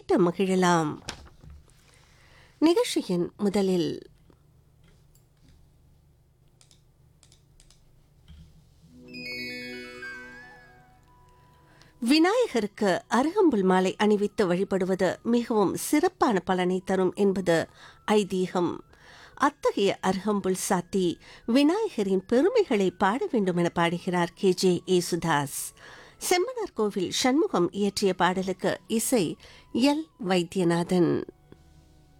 கேட்டு மகிழலாம் நிகழ்ச்சியின் முதலில் விநாயகருக்கு அருகம்புல் மாலை அணிவித்து வழிபடுவது மிகவும் சிறப்பான பலனை தரும் என்பது ஐதீகம் அத்தகைய அருகம்புல் சாத்தி விநாயகரின் பெருமைகளை பாட வேண்டும் என பாடுகிறார் கே ஜே ஏசுதாஸ் செம்மனார் கோவில் சண்முகம் இயற்றிய பாடலுக்கு இசை எல் வைத்தியநாதன்